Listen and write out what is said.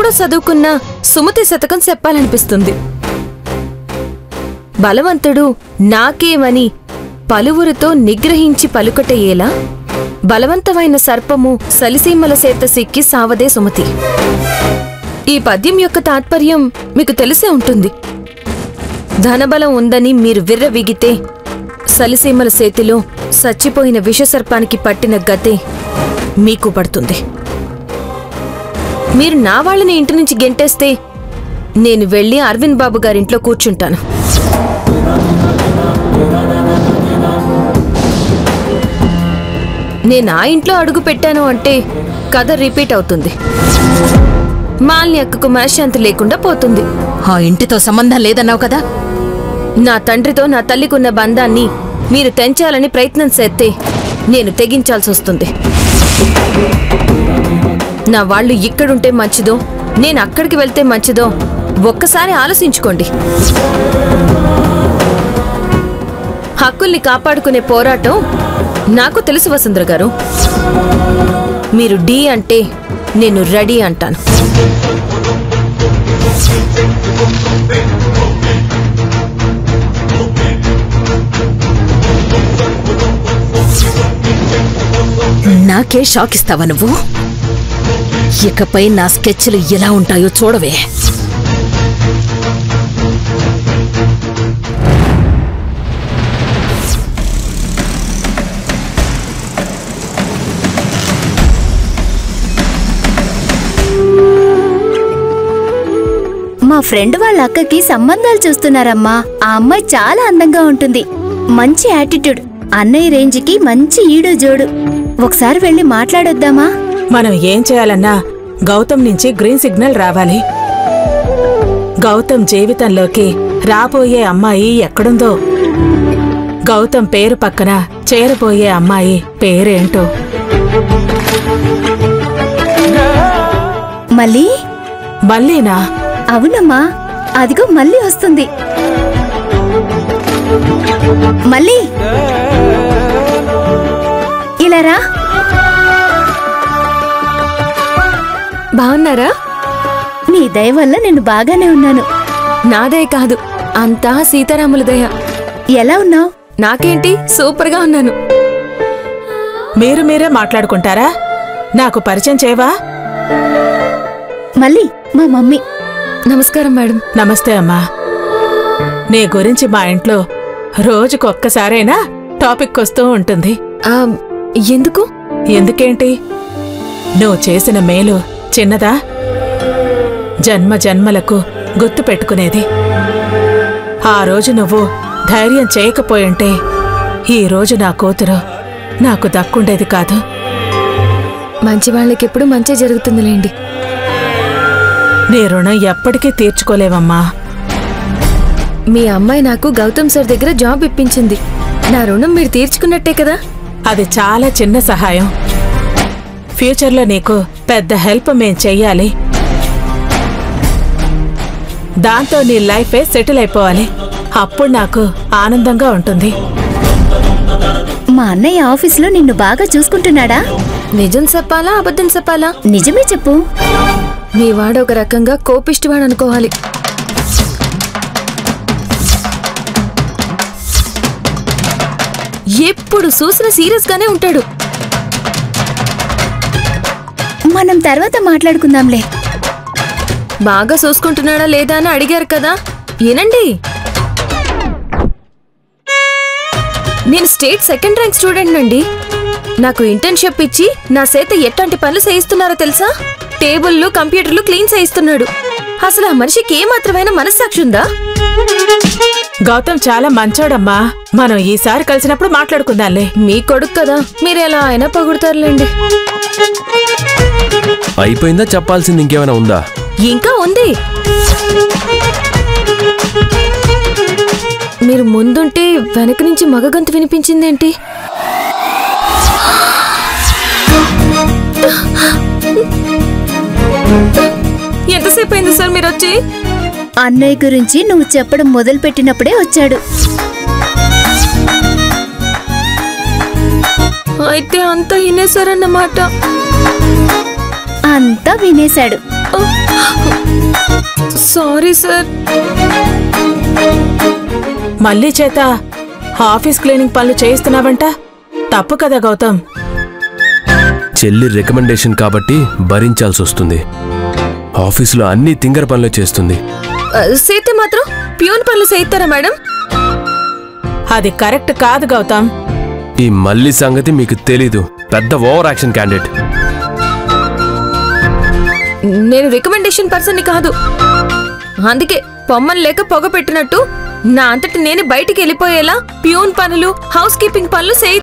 ఎప్పుడో చదువుకున్న సుమతి శతకం చెప్పాలనిపిస్తుంది బలవంతుడు నాకేమని పలువురితో నిగ్రహించి పలుకటయ్యేలా బలవంతమైన సర్పము సలిసీమల సేత సిక్కి సావదే సుమతి ఈ పద్యం యొక్క తాత్పర్యం మీకు తెలిసే ఉంటుంది ధనబలం ఉందని మీరు విర్రవిగితే సలిసీమల సేతిలో చచ్చిపోయిన విషసర్పానికి పట్టిన గతే మీకు పడుతుంది మీరు నా వాళ్ళని ఇంటి నుంచి గెంటేస్తే నేను వెళ్ళి అరవింద్ బాబు గారింట్లో కూర్చుంటాను నేను ఆ ఇంట్లో అడుగు పెట్టాను అంటే కథ రిపీట్ అవుతుంది మాలిని అక్కకు మనశ్శాంతి లేకుండా పోతుంది ఆ ఇంటితో సంబంధం లేదన్నావు కదా నా తండ్రితో నా తల్లికున్న బంధాన్ని మీరు తెంచాలని ప్రయత్నం చేస్తే నేను తెగించాల్సి వస్తుంది నా వాళ్ళు ఇక్కడుంటే మంచిదో నేను అక్కడికి వెళ్తే మంచిదో ఒక్కసారి ఆలోచించుకోండి హక్కుల్ని కాపాడుకునే పోరాటం నాకు తెలుసు వసుంధర గారు మీరు డి అంటే నేను రెడీ అంటాను నాకే షాక్ ఇస్తావా నువ్వు ఇకపై నా స్కెచ్లు ఎలా ఉంటాయో చూడవే మా ఫ్రెండ్ వాళ్ళ అక్కకి సంబంధాలు చూస్తున్నారమ్మా ఆ అమ్మాయి చాలా అందంగా ఉంటుంది మంచి యాటిట్యూడ్ అన్నయ్య రేంజ్కి మంచి ఈడు జోడు ఒకసారి వెళ్ళి మాట్లాడొద్దామా మనం ఏం చేయాలన్నా గౌతమ్ నుంచి గ్రీన్ సిగ్నల్ రావాలి గౌతమ్ జీవితంలోకి రాబోయే అమ్మాయి ఎక్కడుందో గౌతమ్ పేరు పక్కన చేరబోయే అమ్మాయి పేరేంటో మళ్ళీ మళ్ళీనా అవునమ్మా అదిగో మళ్ళీ వస్తుంది మళ్ళీ ఇలా రా బాగున్నారా నీ దయ వల్ల నేను బాగానే ఉన్నాను నాదే కాదు అంతా సీతారాముల దయ ఎలా ఉన్నావు నాకేంటి సూపర్గా ఉన్నాను మీరు మీరే మాట్లాడుకుంటారా నాకు పరిచయం చేయవా మళ్ళీ మా మమ్మీ నమస్కారం మేడం నమస్తే అమ్మా నీ గురించి మా ఇంట్లో రోజుకొక్కసారైనా టాపిక్ వస్తూ ఉంటుంది ఆ, ఎందుకు ఎందుకేంటి నువ్వు చేసిన మేలు చిన్నదా జన్మ జన్మలకు గుర్తు పెట్టుకునేది ఆ రోజు నువ్వు ధైర్యం చేయకపోయుంటే ఈ రోజు నా కూతురు నాకు దక్కుండేది కాదు మంచి వాళ్ళకి ఎప్పుడు మంచి జరుగుతుందిలేండి నీ రుణం ఎప్పటికీ తీర్చుకోలేవమ్మా మీ అమ్మాయి నాకు గౌతమ్ సార్ దగ్గర జాబ్ ఇప్పించింది నా రుణం మీరు తీర్చుకున్నట్టే కదా అది చాలా చిన్న సహాయం ఫ్యూచర్లో నీకు పెద్ద హెల్ప్ మేం చెయ్యాలి దాంతో నీ లైఫే సెటిల్ అయిపోవాలి అప్పుడు నాకు ఆనందంగా ఉంటుంది మా అన్నయ్య ఆఫీస్లో నిన్ను బాగా చూసుకుంటున్నాడా నిజం చెప్పాలా అబద్ధం చెప్పాలా నిజమే చెప్పు మీ వాడు ఒక రకంగా కోపిష్టివాడు అనుకోవాలి ఎప్పుడు చూసిన సీరియస్ గానే ఉంటాడు మనం తర్వాత మాట్లాడుకుందాంలే బాగా చూసుకుంటున్నాడా లేదా అని అడిగారు కదా ఏనండి నేను స్టేట్ సెకండ్ ర్యాంక్ స్టూడెంట్ అండి నాకు ఇంటర్న్షిప్ ఇచ్చి నా చేత ఎట్లాంటి పనులు చేయిస్తున్నారో తెలుసా టేబుల్లు కంప్యూటర్లు క్లీన్ చేయిస్తున్నాడు అసలు ఆ మనిషికి ఏమాత్రమైన మనస్సాక్షి ఉందా గౌతమ్ చాలా మంచోడమ్మా మనం ఈసారి కలిసినప్పుడు మాట్లాడుకుందాంలే మీ కొడుకు కదా మీరు ఎలా అయినా పొగుడతారులేండి అయిపోయిందా చెప్పాల్సింది ఇంకేమైనా ఉందా ఇంకా ఉంది మీరు ముందుంటే వెనక నుంచి మగ గొంతు వినిపించిందేంటి ఎంతసేపు అయింది సార్ మీరు వచ్చి అన్నయ్య గురించి నువ్వు చెప్పడం మొదలుపెట్టినప్పుడే వచ్చాడు అయితే అంతా వినేశారన్నమాట అంతా వినేశాడు ఆ, సారీ సార్ మళ్ళీ చేత ఆఫీస్ క్లీనింగ్ పనులు చేయిస్తున్నావంట తప్పు కదా గౌతమ్ చెల్లి రికమెండేషన్ కాబట్టి భరించాల్సి వస్తుంది ఆఫీసులో అన్ని తింగర పనులు చేస్తుంది ఆ, సీత మాత్రం ప్యూన్ పనులు చేయిస్తారా మేడం అది కరెక్ట్ కాదు గౌతమ్ ఈ మల్లి సంగతి మీకు తెలీదు పెద్ద ఓవర్ యాక్షన్ క్యాండిడేట్ నేను రికమెండేషన్ పర్సన్ కాదు అందుకే పొమ్మని లేక పొగ పెట్టినట్టు నా అంతటి నేను బయటికి వెళ్ళిపోయేలా ప్యూన్ పనులు హౌస్ కీపింగ్ పనులు చేయి